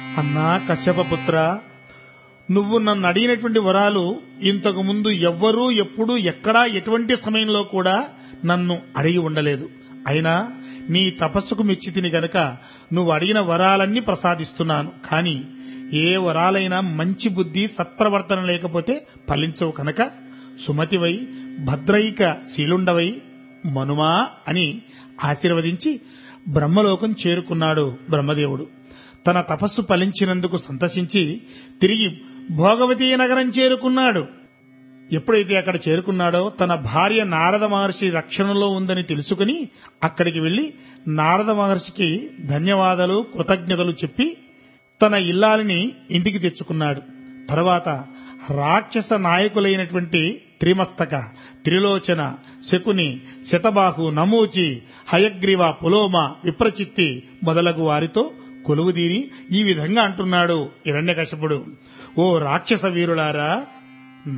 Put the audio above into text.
అన్నా కశ్యపపుత్ర నువ్వు నన్ను అడిగినటువంటి వరాలు ఇంతకు ముందు ఎవ్వరూ ఎప్పుడు ఎక్కడా ఎటువంటి సమయంలో కూడా నన్ను అడిగి ఉండలేదు అయినా నీ తపస్సుకు మెచ్చి తిని గనక నువ్వు అడిగిన వరాలన్నీ ప్రసాదిస్తున్నాను కాని ఏ వరాలైనా మంచి బుద్ధి సత్ప్రవర్తన లేకపోతే ఫలించవు కనుక సుమతివై భద్రైక శీలుండవై మనుమా అని ఆశీర్వదించి బ్రహ్మలోకం చేరుకున్నాడు బ్రహ్మదేవుడు తన తపస్సు ఫలించినందుకు సంతసించి తిరిగి భోగవతీ నగరం చేరుకున్నాడు ఎప్పుడైతే అక్కడ చేరుకున్నాడో తన భార్య నారద మహర్షి రక్షణలో ఉందని తెలుసుకుని అక్కడికి వెళ్లి నారద మహర్షికి ధన్యవాదాలు కృతజ్ఞతలు చెప్పి తన ఇల్లాలిని ఇంటికి తెచ్చుకున్నాడు తర్వాత రాక్షస నాయకులైనటువంటి త్రిమస్తక త్రిలోచన శకుని శతబాహు నమూచి హయగ్రీవ పులోమ విప్రచిత్తి మొదలగు వారితో కొలువుదీరి ఈ విధంగా అంటున్నాడు హిరణ్యకశపుడు ఓ రాక్షస వీరులారా